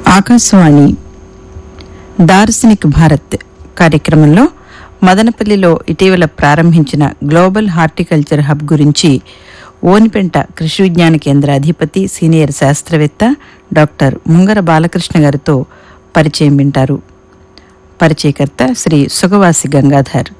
ఆకాశవాణి దార్శనిక్ భారత్ కార్యక్రమంలో మదనపల్లిలో ఇటీవల ప్రారంభించిన గ్లోబల్ హార్టికల్చర్ హబ్ గురించి ఓనిపెంట కృషి విజ్ఞాన కేంద్ర అధిపతి సీనియర్ శాస్త్రవేత్త డాక్టర్ ముంగర బాలకృష్ణ గారితో పరిచయం వింటారు పరిచయకర్త శ్రీ సుగవాసి గంగాధర్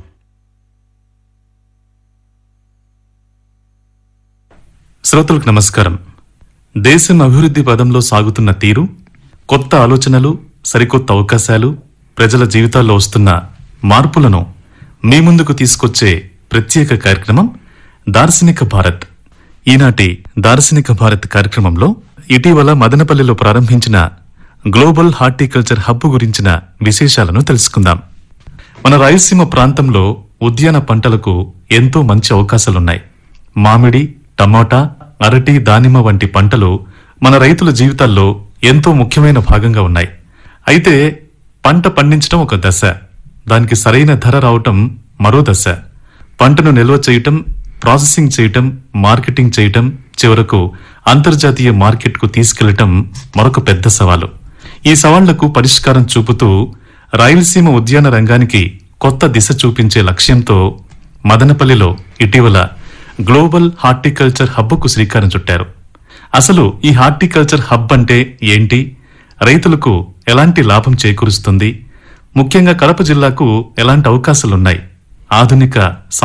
శ్రోతలకు నమస్కారం దేశం అభివృద్ధి పదంలో సాగుతున్న తీరు కొత్త ఆలోచనలు సరికొత్త అవకాశాలు ప్రజల జీవితాల్లో వస్తున్న మార్పులను మీ ముందుకు తీసుకొచ్చే ప్రత్యేక కార్యక్రమం దార్శనిక భారత్ ఈనాటి దార్శనిక భారత్ కార్యక్రమంలో ఇటీవల మదనపల్లిలో ప్రారంభించిన గ్లోబల్ హార్టికల్చర్ హబ్ గురించిన విశేషాలను తెలుసుకుందాం మన రాయలసీమ ప్రాంతంలో ఉద్యాన పంటలకు ఎంతో మంచి అవకాశాలున్నాయి మామిడి టమోటా అరటి దానిమ్మ వంటి పంటలు మన రైతుల జీవితాల్లో ఎంతో ముఖ్యమైన భాగంగా ఉన్నాయి అయితే పంట పండించడం ఒక దశ దానికి సరైన ధర రావటం మరో దశ పంటను నిల్వ చేయటం ప్రాసెసింగ్ చేయటం మార్కెటింగ్ చేయటం చివరకు అంతర్జాతీయ మార్కెట్కు తీసుకెళ్లటం మరొక పెద్ద సవాలు ఈ సవాళ్లకు పరిష్కారం చూపుతూ రాయలసీమ ఉద్యాన రంగానికి కొత్త దిశ చూపించే లక్ష్యంతో మదనపల్లిలో ఇటీవల గ్లోబల్ హార్టికల్చర్ హబ్కు శ్రీకారం చుట్టారు అసలు ఈ హార్టికల్చర్ హబ్ అంటే ఏంటి రైతులకు ఎలాంటి లాభం చేకూరుస్తుంది ముఖ్యంగా కడప జిల్లాకు ఎలాంటి అవకాశాలున్నాయి ఆధునిక